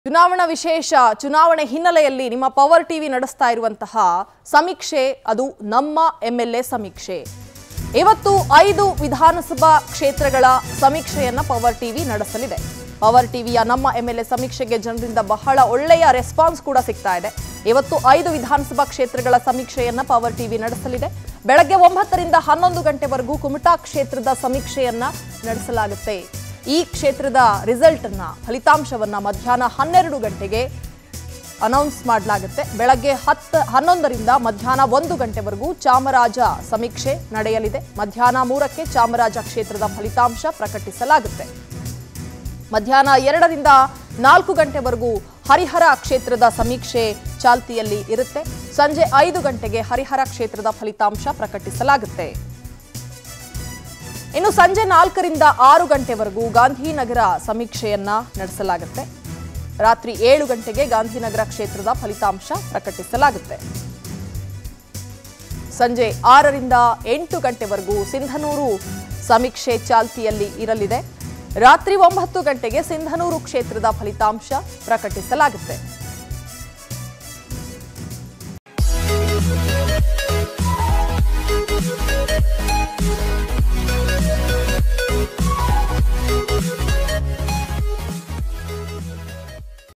ಚುನಾವಣಾ ವಿಶೇಷ ಚುನಾವಣೆ ಹಿನ್ನೆಲೆಯಲ್ಲಿ ನಿಮ್ಮ ಪವರ್ ಟಿವಿ ನಡೆಸ್ತಾ ಇರುವಂತಹ ಸಮೀಕ್ಷೆ ಅದು ನಮ್ಮ ಎಂಎಲ್ಎ ಸಮೀಕ್ಷೆ ಇವತ್ತು ಐದು ವಿಧಾನಸಭಾ ಕ್ಷೇತ್ರಗಳ ಸಮೀಕ್ಷೆಯನ್ನ ಪವರ್ ಟಿವಿ ನಡೆಸಲಿದೆ ಪವರ್ ಟಿವಿಯ ನಮ್ಮ ಎಂಎಲ್ಎ ಸಮೀಕ್ಷೆಗೆ ಜನರಿಂದ ಬಹಳ ಒಳ್ಳೆಯ ರೆಸ್ಪಾನ್ಸ್ ಕೂಡ ಸಿಗ್ತಾ ಇದೆ ಇವತ್ತು ಐದು ವಿಧಾನಸಭಾ ಕ್ಷೇತ್ರಗಳ ಸಮೀಕ್ಷೆಯನ್ನ ಪವರ್ ಟಿವಿ ನಡೆಸಲಿದೆ ಬೆಳಗ್ಗೆ ಒಂಬತ್ತರಿಂದ ಹನ್ನೊಂದು ಗಂಟೆವರೆಗೂ ಕುಮಟಾ ಕ್ಷೇತ್ರದ ಸಮೀಕ್ಷೆಯನ್ನ ನಡೆಸಲಾಗುತ್ತೆ ಈ ಕ್ಷೇತ್ರದ ರಿಸಲ್ಟ್ ಅನ್ನ ಫಲಿತಾಂಶವನ್ನ ಮಧ್ಯಾಹ್ನ ಹನ್ನೆರಡು ಗಂಟೆಗೆ ಅನೌನ್ಸ್ ಮಾಡಲಾಗುತ್ತೆ ಬೆಳಗ್ಗೆ ಹತ್ತು ಹನ್ನೊಂದರಿಂದ ಮಧ್ಯಾಹ್ನ ಒಂದು ಗಂಟೆವರೆಗೂ ಚಾಮರಾಜ ಸಮೀಕ್ಷೆ ನಡೆಯಲಿದೆ ಮಧ್ಯಾಹ್ನ ಮೂರಕ್ಕೆ ಚಾಮರಾಜ ಕ್ಷೇತ್ರದ ಫಲಿತಾಂಶ ಪ್ರಕಟಿಸಲಾಗುತ್ತೆ ಮಧ್ಯಾಹ್ನ ಎರಡರಿಂದ ನಾಲ್ಕು ಗಂಟೆವರೆಗೂ ಹರಿಹರ ಕ್ಷೇತ್ರದ ಸಮೀಕ್ಷೆ ಚಾಲ್ತಿಯಲ್ಲಿ ಇರುತ್ತೆ ಸಂಜೆ ಐದು ಗಂಟೆಗೆ ಹರಿಹರ ಕ್ಷೇತ್ರದ ಫಲಿತಾಂಶ ಪ್ರಕಟಿಸಲಾಗುತ್ತೆ ಇನ್ನು ಸಂಜೆ ನಾಲ್ಕರಿಂದ ಆರು ಗಂಟೆವರೆಗೂ ಗಾಂಧಿನಗರ ಸಮೀಕ್ಷೆಯನ್ನ ನಡೆಸಲಾಗುತ್ತೆ ರಾತ್ರಿ ಏಳು ಗಂಟೆಗೆ ಗಾಂಧಿನಗರ ಕ್ಷೇತ್ರದ ಫಲಿತಾಂಶ ಪ್ರಕಟಿಸಲಾಗುತ್ತೆ ಸಂಜೆ ಆರರಿಂದ ಎಂಟು ಗಂಟೆವರೆಗೂ ಸಿಂಧನೂರು ಸಮೀಕ್ಷೆ ಚಾಲ್ತಿಯಲ್ಲಿ ಇರಲಿದೆ ರಾತ್ರಿ ಒಂಬತ್ತು ಗಂಟೆಗೆ ಸಿಂಧನೂರು ಕ್ಷೇತ್ರದ ಫಲಿತಾಂಶ ಪ್ರಕಟಿಸಲಾಗುತ್ತೆ